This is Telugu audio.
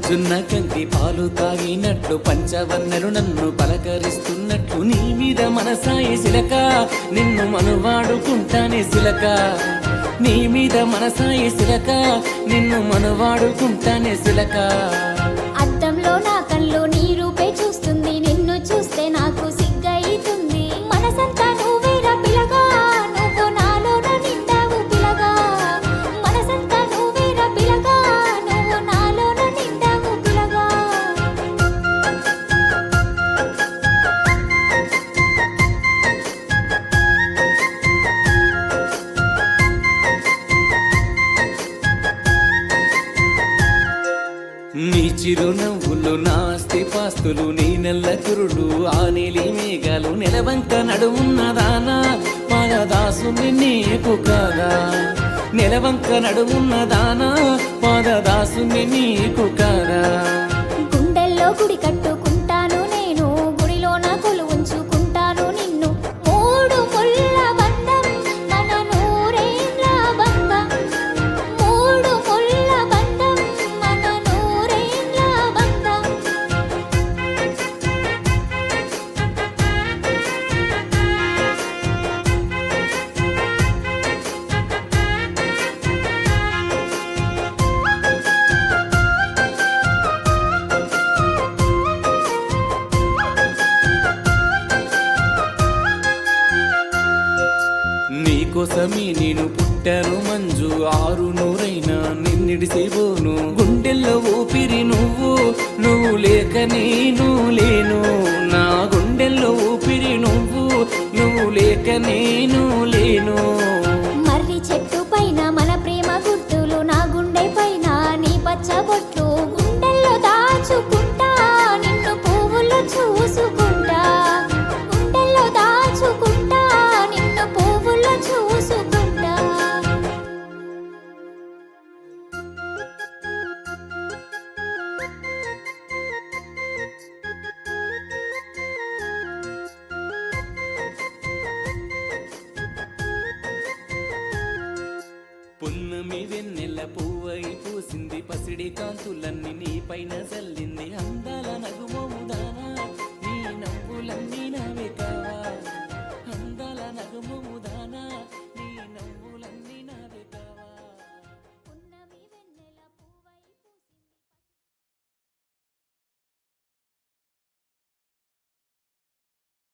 జున్న కంటి పాలు తాగినట్లు పంచవర్ణలు నన్ను పలకరిస్తున్నట్లు నీ మీద మనసాయి సిలక నిన్ను మనువాడుకుంటానే సిలక నీ మీద మనసాయి సిలక నిన్ను మనువాడుకుంటానే సిలక అద్దంలో నా కళ్ళు నీ రూపే చూస్తుంది నిన్ను చూస్తే నాకు సిగ్గైతుంది మనసంతా నువ్వేరా పిలగా నువ్వు నాలోన నిండావు పిలగా మనసంతా నువ్వేరా పిలగా నువ్వు నాలోన నిండావు పిలగా నీ చిరునవ్వులు నాస్తి పాస్తులు నీ నెల్ల కురుడు ఆ నీలి మేఘాలు నెలవంక నడుమున్నదానా పాదదాసుని నీకు కాదా నెలవంక నడుమున్నదానా పాదదాసుని నీకు కాదా గుండెల్లో గుడి కట్టుకుంటాను నేను గుడిలోన కొలు ఉంచుకుంటాను నిన్ను మూడు ముళ్ళ బంధం మన నూరేళ్ళ బంధం మూడు ముళ్ళ బంధం మన నూరేళ్ళ బంధం నీకోసమే నేను పుట్టాను మంజు ఆరు నూరైనా నిన్నిడిసిపోను గుండెల్లో ఊపిరి నువ్వు నువ్వు లేక నేను లేను నా గుండెల్లో ఊపిరి నువ్వు నువ్వు లేక నేను లేను మర్రి చెట్టు పైన మన ప్రేమ గుర్తులు నా గుండె పైన నీ పచ్చబొట్లు గుండెల్లో దాచుకుంటా నిన్ను పువ్వుల్లో చూసుకుంటా గుండెల్లో దాచుకుంటా నిన్ను పువ్వుల్లో చూసుకుంటా పున్నమి వెన్నెల పువ్వై పూసింది పసిడి కాంతులన్నీ నీ పైన చల్లింది అందా